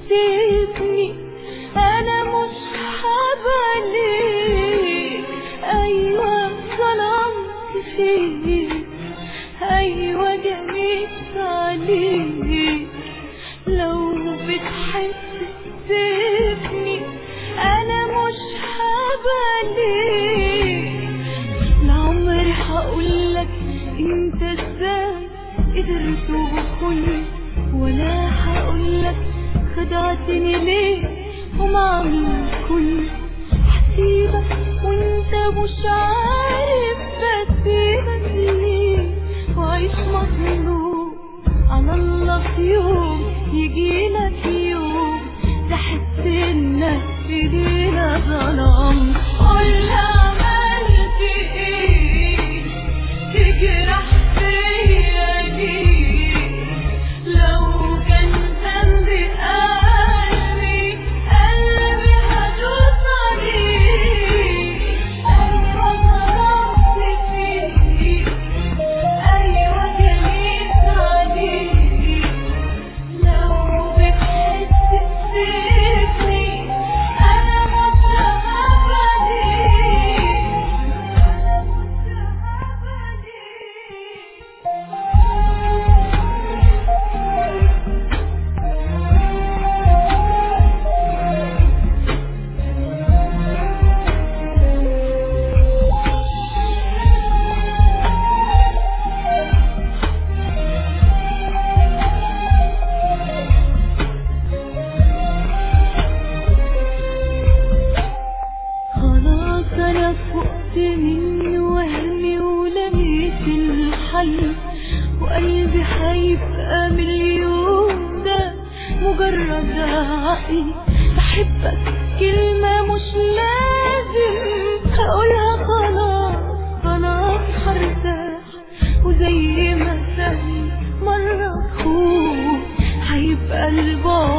تسيبني انا مش حباليك ايوه ظلمت فيك ايوه جنيت عليك لو بتحب تسيبني انا مش حباليك لا عمري هقولك انت ازاي قدرت وبكل ولا هقولك خدعتني ليه ومع مين كل هسيبك وانت مش عارف بسيبك ليه وعيش مظلوم على الله في يوم يجيلك يوم تحس انك في ايدينا ظلام قول عملت ايه تجرح فيا ليه لو كان ذنبي قلبي قلبي هدوس عليه ايوه ظلمت فيك ايوه جنيت عليك لو بتحس تسيبني انا مش هباليك خلاص انا فقت من وهمي ولميت الحل وقلبي هيبقى من اليوم ده مجرد عقل بحبك كلمة مش لازم هقولها خلاص خلاص هرتاح وزي ما سهل مرة خوف هيبقى البعد